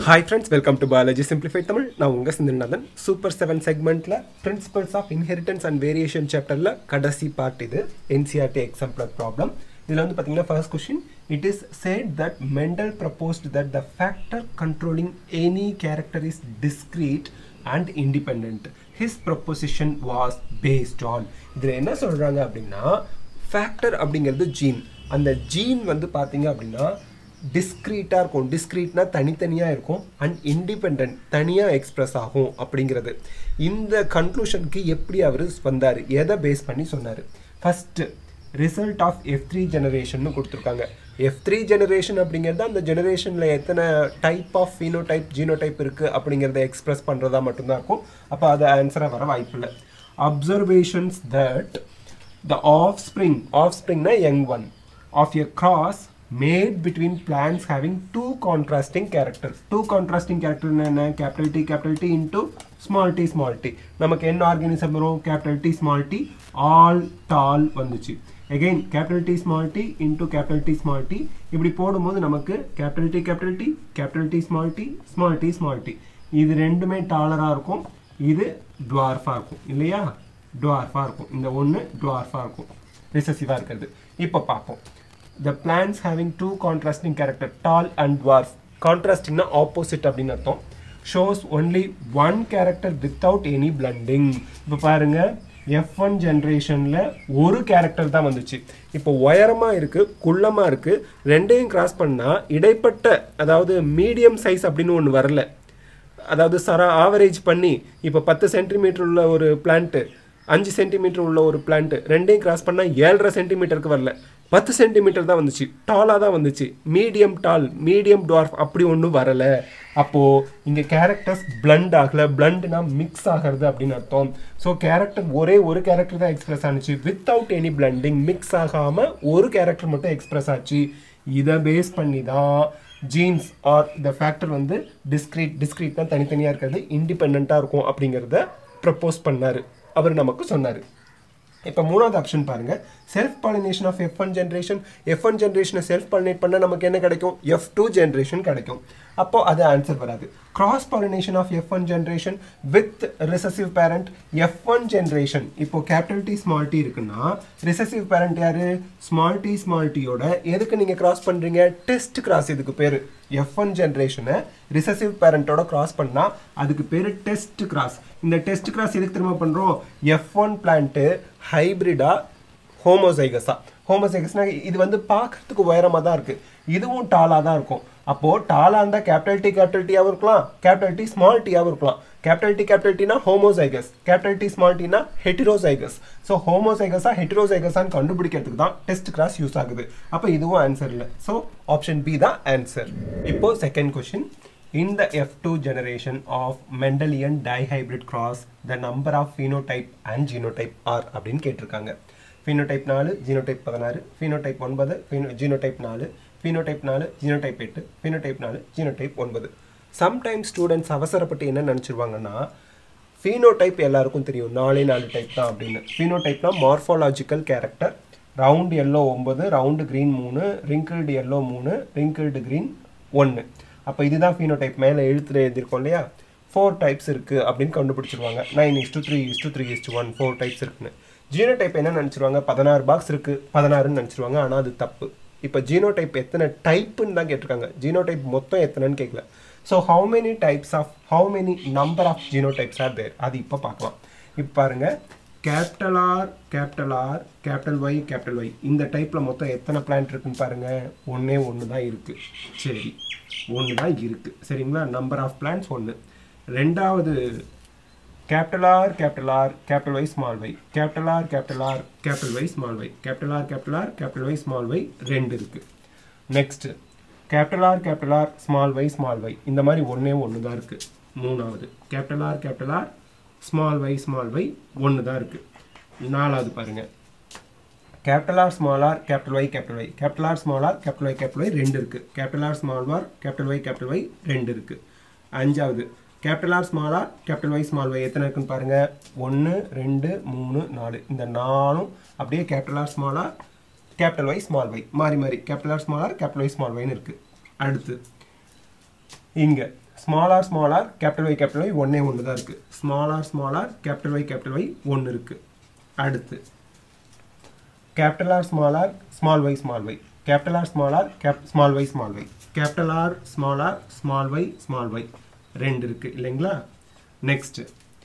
hi friends welcome to biology simplified Tamil நான் உங்கள் Sinthanathan super seven செக்மெண்ட்டில் principles of inheritance and variation சாப்டரில் கடைசி பார்ட் இது என்சிஆர்டி எக்ஸாம்பிளர் ப்ராப்ளம் இதில் வந்து பார்த்தீங்கன்னா first question it is said that Mendel proposed that the factor controlling any character is discrete and independent his proposition was based on இதில் என்ன சொல்கிறாங்க அப்படின்னா ஃபேக்டர் அப்படிங்கிறது ஜீன் அந்த ஜீன் வந்து பார்த்தீங்க அப்படின்னா டிஸ்க்ரீட்டாக இருக்கும் டிஸ்க்ரீட்னா தனித்தனியாக இருக்கும் அண்ட் இண்டிபெண்ட் தனியாக எக்ஸ்ப்ரெஸ் ஆகும் அப்படிங்கிறது இந்த கன்க்ளூஷனுக்கு எப்படி அவர் வந்தார் எதை பேஸ் பண்ணி சொன்னார் first result of F three generation கொடுத்துருக்காங்க எஃப் த்ரீ ஜெனரேஷன் அப்படிங்கிறது அந்த ஜெனரேஷனில் எத்தனை டைப் ஆஃப் ஃபீனோடைப் ஜீனோடைப் இருக்குது அப்படிங்கிறத எக்ஸ்ப்ரெஸ் பண்ணுறதா மட்டும்தான் இருக்கும் அப்போ அது ஆன்சராக வர வாய்ப்பில்லை observations that the offspring ஆஃப் ஸ்ப்ரிங்னா young one of a cross made between plants having two contrasting characters two contrasting character என்ன capital T capital T into small t small t நமக்கு என்ன ஆர்கானிசம் வரும் capital T small t all tall வந்துச்சு again capital T small t into capital T small t இப்படி போடும்போது நமக்கு capital T capital T capital T small t small t small t இது ரெண்டுமே டாலராக இருக்கும் இது டுவார்ஃபாக இருக்கும் இல்லையா டுவார்ஃபாக இருக்கும் இந்த ஒன்று டுவார்ஃபாக இருக்கும் ரிசசிவாக இருக்கிறது இப்போ பார்ப்போம் the plants having two contrasting character tall and dwarf contrastingனா opposite அப்படின்னு அர்த்தம் shows only one character without any blending இப்போ பாருங்க எஃப் ஒன் ஜென்ரேஷனில் ஒரு கேரக்டர் தான் வந்துச்சு இப்போ உயரமாக இருக்குது குள்ளமாக இருக்குது ரெண்டையும் கிராஸ் பண்ணால் இடைப்பட்ட அதாவது மீடியம் சைஸ் அப்படின்னு ஒன்று வரல அதாவது சரா ஆவரேஜ் பண்ணி இப்போ பத்து சென்டிமீட்டர் உள்ள ஒரு பிளான்ட்டு அஞ்சு சென்டிமீட்டர் உள்ள ஒரு பிளான்ட் ரெண்டையும் கிராஸ் பண்ணால் ஏழரை சென்டிமீட்டருக்கு வரல பத்து சென்டிமீட்டர் தான் வந்துச்சு டாலாக தான் வந்துச்சு மீடியம் டால் மீடியம் டுவார்ஃப் அப்படி ஒன்றும் வரலை அப்போது இங்கே கேரக்டர்ஸ் பிளண்ட் ஆகலை பிளண்ட்னா மிக்ஸ் ஆகிறது அப்படின்னு அர்த்தம் ஸோ கேரக்டர் ஒரே ஒரு கேரக்டர் தான் எக்ஸ்பிரஸ் ஆனிச்சு வித்தவுட் எனி பிளண்டிங் மிக்ஸ் ஆகாமல் ஒரு கேரக்டர் மட்டும் எக்ஸ்பிரஸ் ஆச்சு இதை பேஸ் பண்ணி தான் ஜீன்ஸ் ஆர் இந்த ஃபேக்டர் வந்து டிஸ்கிரீட் டிஸ்கிரீட் தான் தனித்தனியாக இருக்கிறது இண்டிபெண்ட்டாக இருக்கும் அப்படிங்கிறத ப்ரப்போஸ் பண்ணார் அவர் நமக்கு சொன்னார் இப்போ மூணாவது ஆப்ஷன் பாருங்க self pollination of F one generation F one ஜென்ரேஷனை செல்ஃப் பாலினேட் பண்ணால் நமக்கு என்ன கிடைக்கும் எஃப் டூ ஜென்ரேஷன் கிடைக்கும் அப்போ அது ஆன்சர் வராது cross pollination of F one generation with recessive parent F one generation இப்போ கேபிட்டல் டி ஸ்மால் டி இருக்குன்னா ரிசசிவ் பேரண்ட் யாரு ஸ்மால் டி ஸ்மால் டியோட எதுக்கு நீங்கள் கிராஸ் பண்ணுறீங்க டெஸ்ட் கிராஸ் இதுக்கு பேர் எஃப் ஒன் ஜென்ரேஷனை ரிசசிவ் பேரண்ட்டோட கிராஸ் பண்ணால் அதுக்கு பேர் டெஸ்ட் கிராஸ் இந்த டெஸ்ட் கிராஸ் எதுக்கு திரும்ப பண்ணுறோம் எஃப் ஒன் பிளான்ட்டு ஹைப்ரிடா ஹோமோசைகஸா ஹோமோசைகஸ்னா இது வந்து பார்க்கறதுக்கு உயரமாக தான் இருக்குது இதுவும் டாலாக தான் இருக்கும் அப்போது டாலாக இருந்தால் கேபிட்டல் டி கேபிட்டல் டியாகவும் இருக்கலாம் கேபிட்டல் டி ஸ்மால் டியாகவும் இருக்கலாம் கேபிட்டல் டி கேபிட்டல் டினா ஹோமோசைகஸ் கேபிட்டல் டி ஸ்மால் டினா ஹெட்டிரோசைகஸ் ஸோ ஹோமோசைகஸா ஹெட்டிரோசைகஸான்னு கண்டுபிடிக்கிறதுக்கு தான் டெஸ்ட் கிராஸ் யூஸ் ஆகுது அப்போ இதுவும் ஆன்சர் இல்லை ஸோ ஆப்ஷன் பி தான் ஆன்சர் இப்போ second question In the F2 generation of Mendelian dihybrid cross, the number of phenotype and genotype are அப்படின்னு கேட்டிருக்காங்க phenotype நாலு genotype பதினாறு phenotype ஒன்பது genotype நாலு phenotype நாலு genotype எட்டு phenotype நாலு genotype ஒன்பது சம்டைம்ஸ் ஸ்டூடெண்ட்ஸ் அவசரப்பட்டு என்ன நினச்சிருவாங்கன்னா ஃபீனோடைப் எல்லாருக்கும் தெரியும் நாலே நாலு டைப் தான் அப்படின்னு ஃபீனோடைப்னா மார்ஃபாலஜிக்கல் கேரக்டர் ரவுண்ட் எல்லோ ஒம்பது ரவுண்டு க்ரீன் மூணு ரிங்கிள்டு எல்லோ மூணு ரிங்கிள்டு க்ரீன் ஒன்று அப்போ இதுதான் ஃபீனோடைப் மேலே எழுத்துல எழுதியிருக்கோம் இல்லையா ஃபோர் டைப்ஸ் இருக்குது அப்படின்னு கண்டுபிடிச்சிருவாங்க nine is to three is to three is to one four types இருக்குன்னு ஜீனோடைப் என்ன நினச்சிருவாங்க பதினாறு பாக்ஸ் இருக்குது பதினாறுன்னு நினச்சிருவாங்க ஆனால் அது தப்பு இப்போ ஜீனோடைப் எத்தனை டைப்புன்னு தான் கேட்டிருக்காங்க ஜீனோடைப் மொத்தம் எத்தனைன்னு கேட்கல so how many types of how many number of genotypes are there அது இப்போ பார்க்கலாம் இப்போ பாருங்கள் capital R capital R capital Y capital Y இந்த டைப்பில் மொத்தம் எத்தனை பிளான்ட் இருக்குன்னு பாருங்கள் ஒன்றே ஒன்று தான் இருக்குது சரி ஒன்று தான் இருக்குது சரிங்களா நம்பர் ஆஃப் பிளான்ஸ் ஒன்று ரெண்டாவது capital R capital R capital Y small Y capital R capital R capital Y small Y capital R capital R capital Y small Y ரெண்டு இருக்குது next capital R capital R small Y small Y இந்த மாதிரி ஒன்றே ஒன்று தான் இருக்குது மூணாவது capital R capital R small Y small Y ஒன்று தான் இருக்குது நாலாவது பாருங்கள் capital R small R capital Y capital Y capital R small R capital Y capital Y ரெண்டு இருக்குது capital R small R capital Y capital Y ரெண்டு இருக்குது அஞ்சாவது capital R small R capital Y small Y எத்தனை இருக்குன்னு பாருங்கள் ஒன்று ரெண்டு மூணு நாலு இந்த நாலும் அப்படியே capital R small R capital Y small Y மாறி மாறி capital R small R capital Y small ஒய்னு இருக்குது அடுத்து இங்கே small R small R capital Y capital Y ஒன்னே ஒன்று தான் இருக்குது small R small R capital Y capital Y ஒன்று இருக்குது அடுத்து capital R small R small Y small Y capital R small R cap small Y small Y capital R small R small Y small Y ரெண்டு இருக்குது இல்லைங்களா next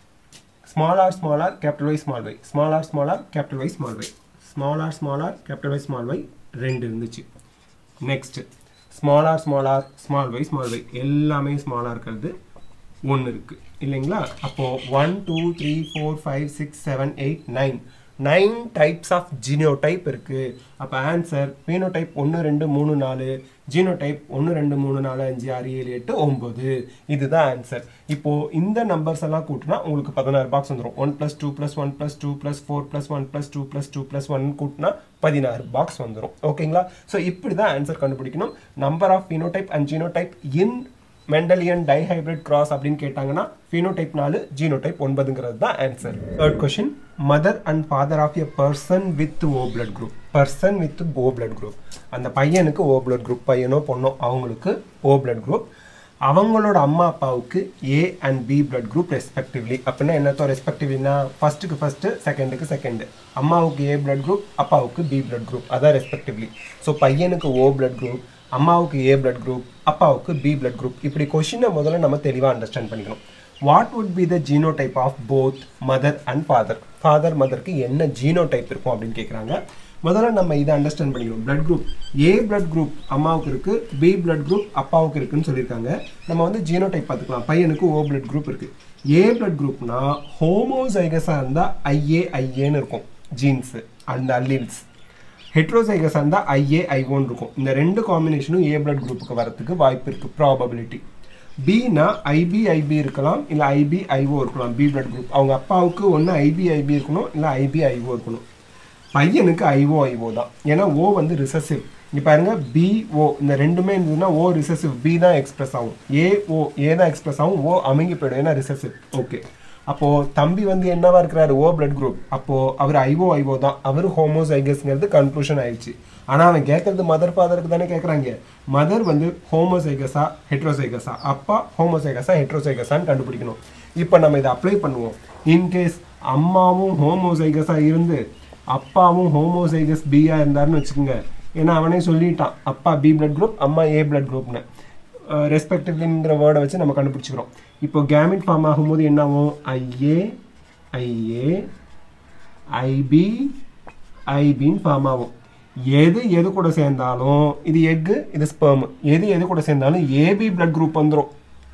small R small R capital Y small Y small R small R capital Y small Y small R small R capital Y small Y ரெண்டு இருந்துச்சு next small R small R small Y small Y எல்லாமே ஸ்மாலாக இருக்கிறது ஒன்று இருக்குது இல்லைங்களா அப்போது one two three four five six seven eight nine nine types of genotype இருக்குது அப்போ ஆன்சர் ஃபீனோடைப் ஒன்று ரெண்டு மூணு நாலு ஜீனோடைப் ஒன்று ரெண்டு மூணு நாலு அஞ்சு ஆறு ஏழு எட்டு ஒம்பது இதுதான் ஆன்சர் இப்போது இந்த நம்பர்ஸ் எல்லாம் கூட்டினா உங்களுக்கு பதினாறு பாக்ஸ் வந்துடும் one plus two plus one plus two plus four plus one plus two plus two plus one கூட்டினா பதினாறு பாக்ஸ் வந்துடும் ஓகேங்களா ஸோ இப்படி தான் ஆன்சர் கண்டுபிடிக்கணும் number of phenotype and genotype in Mendelian dihybrid cross அப்படின்னு கேட்டாங்கன்னா ஃபீனோடைப் நாலு ஜீனோடைப் ஒன்பதுங்கிறது தான் answer third question mother and father of a person with O blood group person with O blood group அந்த பையனுக்கு ஓ பிளட் குரூப் பையனோ பொண்ணோ அவங்களுக்கு ஓ பிளட் குரூப் அவங்களோட அம்மா அப்பாவுக்கு A and B blood group respectively அப்படின்னா என்னத்தோ ரெஸ்பெக்டிவ்லினா ஃபர்ஸ்ட்டுக்கு ஃபர்ஸ்ட்டு செகண்டுக்கு செகண்டு அம்மாவுக்கு ஏ பிளட் குரூப் அப்பாவுக்கு பி பிளட் குரூப் அதான் ரெஸ்பெக்டிவ்லி ஸோ பையனுக்கு ஓ பிளட் குரூப் அம்மாவுக்கு ஏ பிளட் குரூப் அப்பாவுக்கு பி பிளட் குரூப் இப்படி கொஷினை முதல்ல நம்ம தெளிவாக அண்டர்ஸ்டாண்ட் பண்ணிக்கணும் what would be the genotype of both mother and father father மதருக்கு என்ன ஜீனோடைப் இருக்கும் அப்படின்னு கேட்குறாங்க முதல்ல நம்ம இதை அண்டர்ஸ்டாண்ட் பண்ணிக்கணும் blood group A blood group அம்மாவுக்கு இருக்கு பி பிளட் குரூப் அப்பாவுக்கு இருக்குன்னு சொல்லியிருக்காங்க நம்ம வந்து ஜீனோடைப் பார்த்துக்கலாம் பையனுக்கு ஓ பிளட் குரூப் இருக்கு ஏ பிளட் குரூப்னா ஹோமோசைகஸாக இருந்தால் ஐஏ ஐஏன்னு இருக்கும் ஜீன்ஸு அந்த அல்லீல்ஸ் ஹெட்ரோசைகஸாக இருந்தால் ஐஏ ஐஓன்னு இருக்கும் இந்த ரெண்டு காம்பினேஷனும் ஏ பிளட் குரூப்புக்கு வரதுக்கு வாய்ப்பு இருக்குது ப்ராபபிலிட்டி பினா ஐபி ஐபி இருக்கலாம் இல்லை ஐபி ஐஓ இருக்கலாம் பி பிளட் குரூப் அவங்க அப்பாவுக்கு ஒன்று ஐபி ஐபி இருக்கணும் இல்லை ஐபி ஐஓ இருக்கணும் பையனுக்கு ஐஓ ஐஓ தான் ஏன்னா ஓ வந்து ரிசசிவ் இங்கே பாருங்க பிஓ இந்த ரெண்டுமே இருந்ததுன்னா ஓ ரிசசிவ் பி தான் எக்ஸ்பிரஸ் ஆகும் ஏ ஓ ஏ தான் எக்ஸ்பிரஸ் ஆகும் ஓ அமைங்கி போயிடும் ஏன்னா ரிசசிவ் ஓகே அப்போது தம்பி வந்து என்னவா இருக்கிறாரு ஓ பிளட் குரூப் அப்போது அவர் ஐஓ ஐஓ தான் அவர் ஹோமோசைகஸ்ங்கிறது கன்க்ளூஷன் ஆயிடுச்சு ஆனால் அவன் கேட்கறது மதர் ஃபாதருக்கு தானே கேட்குறாங்க மதர் வந்து ஹோமோசைகஸா ஹெட்ரோசைகஸா அப்பா ஹோமோசைகஸா ஹெட்ரோசைகஸான்னு கண்டுபிடிக்கணும் இப்போ நம்ம இதை அப்ளை பண்ணுவோம் இன்கேஸ் அம்மாவும் ஹோமோசைகஸாக இருந்து அப்பாவும் ஹோமோசைகஸ் பியா இருந்தாருன்னு வச்சுக்கோங்க ஏன்னா அவனே சொல்லிட்டான் அப்பா பி பிளட் குரூப் அம்மா ஏ பிளட் குரூப்னு ரெஸ்பெக்டிவ்லிங்கிற வேர்டை வச்சு நம்ம கண்டுபிடிச்சிக்கிறோம் இப்போ கேமிட் ஃபார்ம் ஆகும்போது என்ன ஆகும் ஐஏ ஐஏ ஐபி ஐபின்னு ஃபார்ம் ஆகும் எது எது கூட சேர்ந்தாலும் இது எக்கு இது ஸ்பெர்ம் எது எது கூட சேர்ந்தாலும் ஏபி பிளட் குரூப் வந்துடும்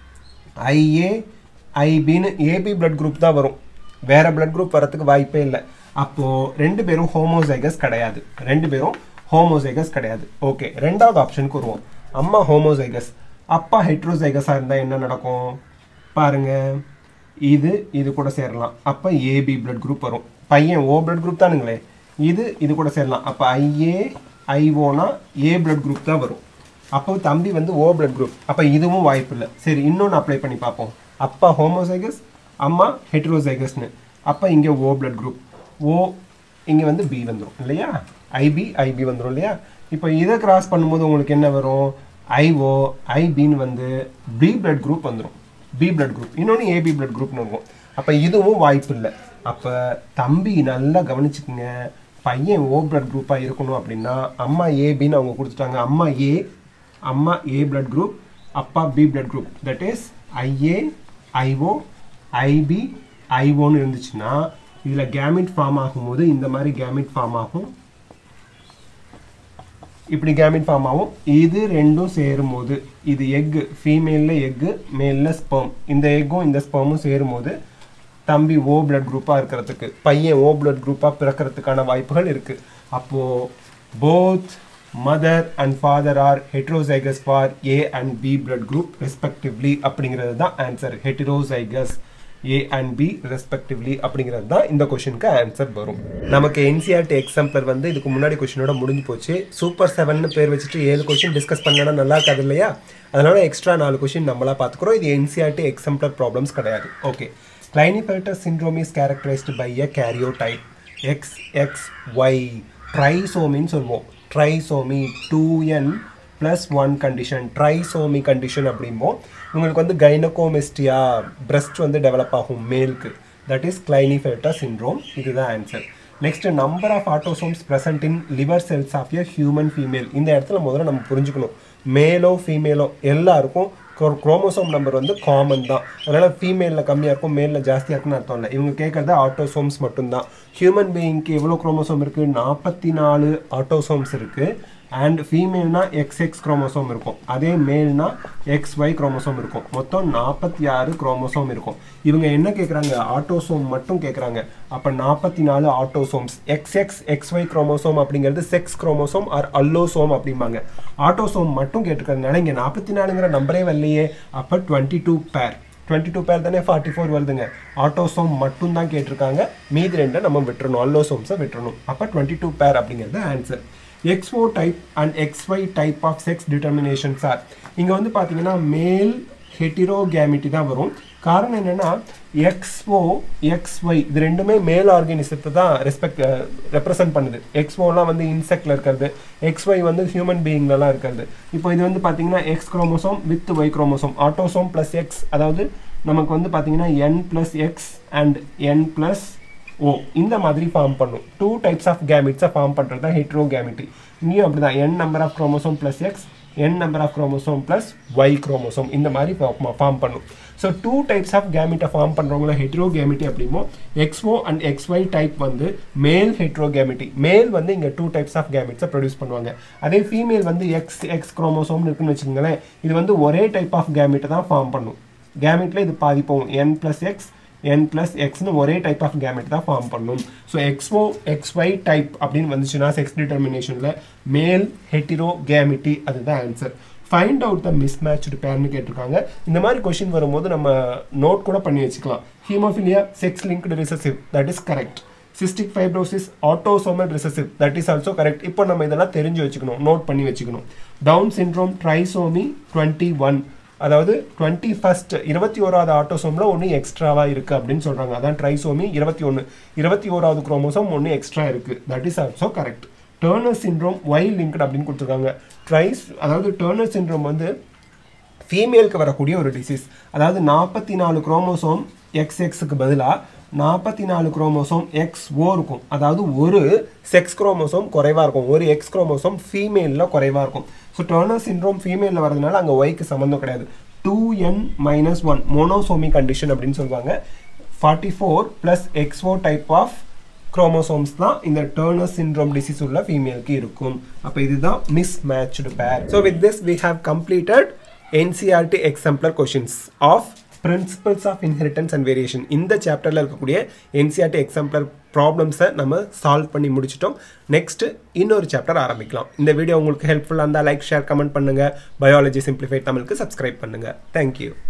ஐஏ ஐபின்னு ஏபி பிளட் குரூப் தான் வரும் வேற பிளட் குரூப் வரதுக்கு வாய்ப்பே இல்லை அப்போது ரெண்டு பேரும் ஹோமோசைகஸ் கிடையாது ரெண்டு பேரும் ஹோமோசைகஸ் கிடையாது ஓகே ரெண்டாவது ஆப்ஷனுக்கு வருவோம் அம்மா ஹோமோசைகஸ் அப்பா ஹெட்ரோசைகஸாக இருந்தால் என்ன நடக்கும் பாருங்க இது இது கூட சேரலாம் அப்போ ஏபி பிளட் குரூப் வரும் பையன் ஓ பிளட் குரூப் தானுங்களே இது இது கூட சேரலாம் அப்போ ஐஏ ஐஓனா ஏ பிளட் குரூப் தான் வரும் அப்போ தம்பி வந்து ஓ பிளட் குரூப் அப்போ இதுவும் வாய்ப்பு இல்லை சரி இன்னொன்று அப்ளை பண்ணி பார்ப்போம் அப்பா ஹோமோசைகஸ் அம்மா ஹெட்ரோசைகஸ்னு அப்போ இங்கே ஓ பிளட் குரூப் ஓ இங்கே வந்து பி வந்துடும் இல்லையா ஐபி ஐபி வந்துடும் இல்லையா இப்போ இதை கிராஸ் பண்ணும்போது உங்களுக்கு என்ன வரும் ஐஓ ஐபின்னு வந்து பி பிளட் குரூப் வந்துடும் பி பிளட் குரூப் இன்னொன்று ஏபி பிளட் குரூப்னு இருக்கும் அப்போ இதுவும் வாய்ப்பு இல்லை அப்போ தம்பி நல்லா கவனிச்சுக்குங்க பையன் ஓ பிளட் குரூப்பாக இருக்கணும் அப்படின்னா அம்மா ஏபின்னு அவங்க கொடுத்துட்டாங்க அம்மா ஏ அம்மா ஏ பிளட் குரூப் அப்பா B blood group that is IA IO IB ஐஓன்னு இருந்துச்சுன்னா இதில் கேமிட் ஃபார்ம் ஆகும்போது இந்த மாதிரி கேமிட் ஃபார்ம் ஆகும் இப்படி கேமிட் ஃபார்ம் ஆகும் இது ரெண்டும் சேரும்போது இது எக்கு ஃபீமேலில் எக்கு மேலில் ஸ்பெர்ம் இந்த எக்கும் இந்த ஸ்பெர்மும் சேரும்போது தம்பி ஓ பிளட் குரூப்பாக இருக்கிறதுக்கு பையன் ஓ பிளட் குரூப்பாக பிறக்கிறதுக்கான வாய்ப்புகள் இருக்குது அப்போது both mother and father are heterozygous for A and B blood group respectively அப்படிங்கிறது தான் answer heterozygous A and B respectively அப்படிங்கிறது தான் இந்த கொஷனுக்கு ஆன்சர் வரும் நமக்கு என்சிஆர்டி எக்ஸாம்பிளர் வந்து இதுக்கு முன்னாடி கொஷினோட முடிஞ்சு போச்சு சூப்பர் செவன் பேர் வச்சுட்டு ஏழு கொஷின் டிஸ்கஸ் பண்ணனா நல்லா இருக்காது இல்லையா அதனால எக்ஸ்ட்ரா நாலு கொஷின் நம்மளா பார்த்துக்குறோம் இது என்சிஆர்டி எக்ஸாம்பிளர் ப்ராப்ளம்ஸ் கிடையாது okay Klinefelter syndrome is characterised by a karyotype X X Y ட்ரைசோமின்னு சொல்லுவோம் trisomy two n plus one condition trisomy condition அப்படிம்போம் உங்களுக்கு வந்து கைனகோமெஸ்டியா பிரஸ்ட் வந்து டெவலப் ஆகும் மேலுக்கு தட் இஸ் கிளைனிஃபெல்டா சிண்ட்ரோம் இதுதான் answer next number of autosomes present in liver cells of a human female இந்த இடத்துல முதல்ல நம்ம புரிஞ்சுக்கணும் மேலோ ஃபீமேலோ எல்லாருக்கும் குரோமோசோம் நம்பர் வந்து காமன் தான் அதனால் ஃபீமேலில் கம்மியாக இருக்கும் மேலில் ஜாஸ்தியாக இருக்குன்னு அர்த்தம் இல்லை இவங்க கேட்குறது ஆட்டோசோம்ஸ் மட்டும்தான் ஹியூமன் பீயிங்க்கு எவ்வளோ குரோமோசோம் இருக்குது நாற்பத்தி நாலு ஆட்டோசோம்ஸ் இருக்குது அண்ட் ஃபீமேல்னா எக்ஸ் எக்ஸ் குரோமோசோம் இருக்கும் அதே மேல்னா எக்ஸ் ஒய் குரோமோசோம் இருக்கும் மொத்தம் நாற்பத்தி ஆறு குரோமோசோம் இருக்கும் இவங்க என்ன கேட்குறாங்க ஆட்டோசோம் மட்டும் கேட்குறாங்க அப்போ நாற்பத்தி நாலு autosomes X X X Y chromosome அப்படிங்கிறது செக்ஸ் குரோமோசோம் ஆர் அல்லோசோம் அப்படிம்பாங்க ஆட்டோசோம் மட்டும் கேட்டிருக்கிறதுனால இங்கே நாற்பத்தி நாலுங்கிற நம்பரே வரலையே அப்போ twenty two pair twenty two pair தானே ஃபார்ட்டி ஃபோர் வருதுங்க ஆட்டோசோம் மட்டும் தான் கேட்டிருக்காங்க மீதி ரெண்டை நம்ம விட்டுறணும் அல்லோசோம்ஸை விட்டுறணும் அப்போ டுவெண்ட்டி டூ பேர் அப்படிங்கிறது answer XO type and XY type of sex determinations are இங்கே வந்து பார்த்தீங்கன்னா மேல் ஹெட்டிரோகேமிட்டி தான் வரும் காரணம் என்னென்னா எக்ஸ்ஓ எக்ஸ்ஒய் இது ரெண்டுமே மேல் ஆர்கானிசத்தை தான் ரெஸ்பெக்ட் ரெப்ரசன்ட் பண்ணுது எக்ஸ்ஓலாம் வந்து இன்செக்டில் இருக்கிறது எக்ஸ்ஒய் வந்து ஹியூமன் பீயிங்லலாம் இருக்கிறது இப்போ இது வந்து பார்த்தீங்கன்னா X chromosome with Y chromosome autosome plus X அதாவது நமக்கு வந்து பார்த்தீங்கன்னா n plus X and n plus O இந்த மாதிரி ஃபார்ம் பண்ணும் டூ டைப்ஸ் ஆஃப் கேமிட்ஸை ஃபார்ம் பண்ணுறது தான் ஹெட்ரோ கேமிட்டி இங்கேயும் அப்படி தான் n number of chromosome plus X n number of chromosome plus Y chromosome இந்த மாதிரி ஃபார்ம் பண்ணும் ஸோ டூ டைப்ஸ் ஆஃப் கேமிட்டை ஃபார்ம் பண்ணுறவங்கள ஹெட்ரோ கேமிட்டி அப்படிமோ எக்ஸ்ஓ அண்ட் எக்ஸ்ஒய் டைப் வந்து மேல் ஹெட்ரோ கேமிட்டி மேல் வந்து இங்கே டூ டைப்ஸ் ஆஃப் கேமிட்ஸை ப்ரொடியூஸ் பண்ணுவாங்க அதே ஃபீமேல் வந்து எக்ஸ் எக்ஸ் குரோமோசோம்னு இருக்குன்னு வச்சுக்கோங்களேன் இது வந்து ஒரே டைப் ஆஃப் கேமிட்டை தான் ஃபார்ம் பண்ணும் கேமிட்டில் இது பாதி போகும் n plus X n plus எக்ஸ்னு ஒரே டைப் ஆஃப் கேமெட் தான் ஃபார்ம் பண்ணும் ஸோ எக்ஸ்ஓ எக்ஸ்ஒய் டைப் அப்படின்னு வந்துச்சுன்னா செக்ஸ் டிட்டர்மினேஷனில் மேல் ஹெட்டிரோ கேமிட்டி அதுதான் answer find out the mismatched பேர்னு கேட்டிருக்காங்க இந்த மாதிரி கொஷின் வரும்போது நம்ம நோட் கூட பண்ணி வச்சுக்கலாம் haemophilia sex linked recessive that is correct cystic fibrosis autosomal recessive that is also correct இப்போ நம்ம இதெல்லாம் தெரிஞ்சு வச்சுக்கணும் நோட் பண்ணி வச்சுக்கணும் Down syndrome trisomy twenty one அதாவது டுவெண்ட்டி ஃபஸ்ட் இருபத்தி ஓராவது ஆட்டோசோமில் ஒன்று எக்ஸ்ட்ராவாக இருக்குது அப்படின்னு சொல்கிறாங்க அதான் ட்ரைசோமி இருபத்தி ஒன்று இருபத்தி ஓராவது குரோமோசோம் ஒன்று எக்ஸ்ட்ரா இருக்குது that is also correct Turner syndrome Y linked அப்படின்னு கொடுத்துருக்காங்க ட்ரைஸ் அதாவது டேர்னர் சிண்ட்ரோம் வந்து ஃபீமேலுக்கு வரக்கூடிய ஒரு டிசீஸ் அதாவது நாற்பத்தி நாலு குரோமோசோம் எக்ஸ் எக்ஸுக்கு பதிலாக நாற்பத்தி நாலு குரோமோசோம் எக்ஸ் ஓ இருக்கும் அதாவது ஒரு செக்ஸ் குரோமோசோம் குறைவாக இருக்கும் ஒரு எக்ஸ் குரோமோசோம் ஃபீமேலில் குறைவாக இருக்கும் ஸோ டர்னர் சிண்ட்ரோம் ஃபீமேலில் வரதுனால அங்கே ஒய்க்கு சம்மந்தம் கிடையாது two n minus one monosomy condition அப்படின்னு சொல்லுவாங்க forty four plus XO type of chromosomes தான் இந்த டர்னர் சிண்ட்ரோம் டிசீஸ் உள்ள ஃபீமேலுக்கு இருக்கும் அப்போ இதுதான் mismatched pair so with this we have completed NCERT exemplar questions of principles of inheritance and variation இந்த சாப்டரில் இருக்கக்கூடிய என்சிஆர்டி எக்ஸாம்பிளர் ப்ராப்ளம்ஸை நம்ம சால்வ் பண்ணி முடிச்சிட்டோம் நெக்ஸ்ட் இன்னொரு சாப்டர் ஆரம்பிக்கலாம் இந்த வீடியோ உங்களுக்கு ஹெல்ப்ஃபுல்லாக இருந்தால் லைக் ஷேர் கமெண்ட் பண்ணுங்கள் பயாலஜி சிம்பிளிஃபைட் தமிழுக்கு சப்ஸ்கிரைப் பண்ணுங்கள் தேங்க்யூ